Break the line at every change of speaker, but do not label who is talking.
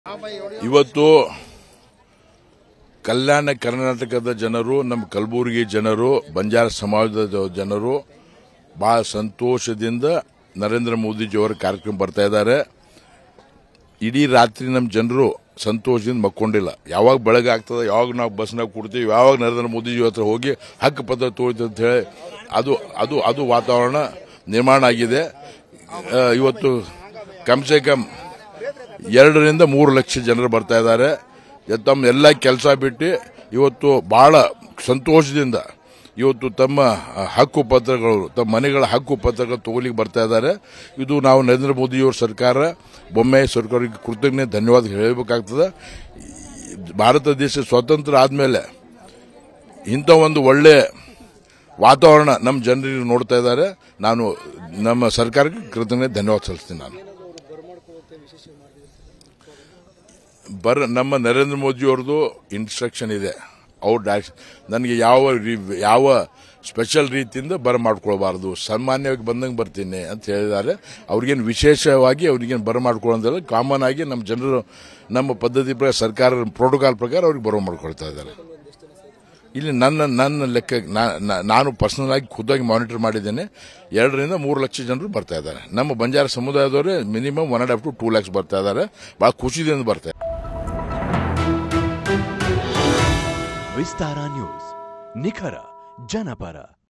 ಇವತ್ತು ಕಲ್ಯಾಣ ಕರ್ನಾಟಕದ ಜನರು ನಮ್ಮ ಕಲಬುರಗಿ ಜನರು ಬಂಜಾರ ಸಮಾಜದ ಜನರು ಬಹಳ ಸಂತೋಷದಿಂದ ನರೇಂದ್ರ ಮೋದಿಜಿಯವರ ಕಾರ್ಯಕ್ರಮ ಬರ್ತಾ ಇದ್ದಾರೆ ಇಡೀ ರಾತ್ರಿ ನಮ್ಮ ಜನರು ಸಂತೋಷದಿಂದ ಮಕ್ಕೊಂಡಿಲ್ಲ ಯಾವಾಗ ಬೆಳಗ್ಗೆ ಆಗ್ತದೆ ಯಾವಾಗ ನಾವು ಬಸ್ನಾಗ ಕೂಡ್ತೀವಿ ಯಾವಾಗ ನರೇಂದ್ರ ಮೋದಿಜಿ ಹತ್ರ ಹೋಗಿ ಹಕ್ಕು ಪತ್ರ ತೋರಿತು ಅಂತ ಹೇಳಿ ಅದು ಅದು ಅದು ವಾತಾವರಣ ನಿರ್ಮಾಣ ಆಗಿದೆ ಆ, ಇವತ್ತು ಕಮ್ ಸೆ ಕಮ್ ಎರಡರಿಂದ ಮೂರು ಲಕ್ಷ ಜನರು ಬರ್ತಾ ಇದ್ದಾರೆ ತಮ್ಮ ಎಲ್ಲ ಕೆಲಸ ಬಿಟ್ಟು ಇವತ್ತು ಬಹಳ ಸಂತೋಷದಿಂದ ಇವತ್ತು ತಮ್ಮ ಹಕ್ಕು ಪತ್ರಗಳು ತಮ್ಮ ಮನೆಗಳ ಹಕ್ಕು ಪತ್ರಗಳು ತಗೊಲಿಕ್ಕೆ ಬರ್ತಾ ಇದ್ದಾರೆ ಇದು ನಾವು ನರೇಂದ್ರ ಮೋದಿಯವರ ಸರ್ಕಾರ ಬೊಮ್ಮಾಯಿ ಸರ್ಕಾರಕ್ಕೆ ಕೃತಜ್ಞ ಧನ್ಯವಾದ ಹೇಳಬೇಕಾಗ್ತದೆ ಭಾರತ ದೇಶ ಸ್ವತಂತ್ರ ಆದಮೇಲೆ ಇಂಥ ಒಂದು ಒಳ್ಳೆ ವಾತಾವರಣ ನಮ್ಮ ಜನರಿಗೆ ನೋಡ್ತಾ ಇದ್ದಾರೆ ನಾನು ನಮ್ಮ ಸರ್ಕಾರಕ್ಕೆ ಕೃತಜ್ಞ ಧನ್ಯವಾದ ಸಲ್ಲಿಸ್ತೀನಿ ನಾನು ಬರ ನಮ್ಮ ನರೇಂದ್ರ ಮೋದಿ ಅವ್ರದ್ದು ಇನ್ಸ್ಟ್ರಕ್ಷನ್ ಇದೆ ಅವ್ರ ಡೈರೆಕ್ಷನ್ ನನಗೆ ಯಾವ ರೀ- ಯಾವ ಸ್ಪೆಷಲ್ ರೀತಿಯಿಂದ ಬರ ಮಾಡ್ಕೊಳ್ಬಾರ್ದು ಸಾಮಾನ್ಯವಾಗಿ ಬಂದಂಗೆ ಬರ್ತೀನಿ ಅಂತ ಹೇಳಿದ್ದಾರೆ ಅವ್ರಿಗೇನು ವಿಶೇಷವಾಗಿ ಅವ್ರಿಗೇನು ಬರ ಮಾಡ್ಕೊಳ್ಳೋದಿಲ್ಲ ಕಾಮನ್ ಆಗಿ ನಮ್ಮ ಜನರು ನಮ್ಮ ಪದ್ಧತಿ ಪ್ರಕಾರ ಸರ್ಕಾರ ಪ್ರೋಟೋಕಾಲ್ ಪ್ರಕಾರ ಅವ್ರಿಗೆ ಬರೋ ಮಾಡ್ಕೊಳ್ತಾ ಇದ್ದಾರೆ ಇಲ್ಲಿ ನನ್ನ ನನ್ನ ಲೆಕ್ಕ ನಾ- ನಾ- ನಾನು ಪರ್ಸನಲ್ ಆಗಿ ಖುದ್ದಾಗಿ ಮಾನಿಟರ್ ಮಾಡಿದ್ದೇನೆ ಎರಡರಿಂದ ಮೂರು ಲಕ್ಷ ಜನರು ಬರ್ತಾ ಇದ್ದಾರೆ ನಮ್ಮ ಬಂಜಾರ ಸಮುದಾಯದವರೇ minimum one and half to two lakhs ಬರ್ತಾ ಇದ್ದಾರೆ ಬಹಳ ಖುಷಿದಿಂದ ಬರ್ತಾ ಇದ್ದಾರೆ
ವಿಸ್ತಾರ ನ್ಯೂಸ್ ನಿಖರ ಜನಪರ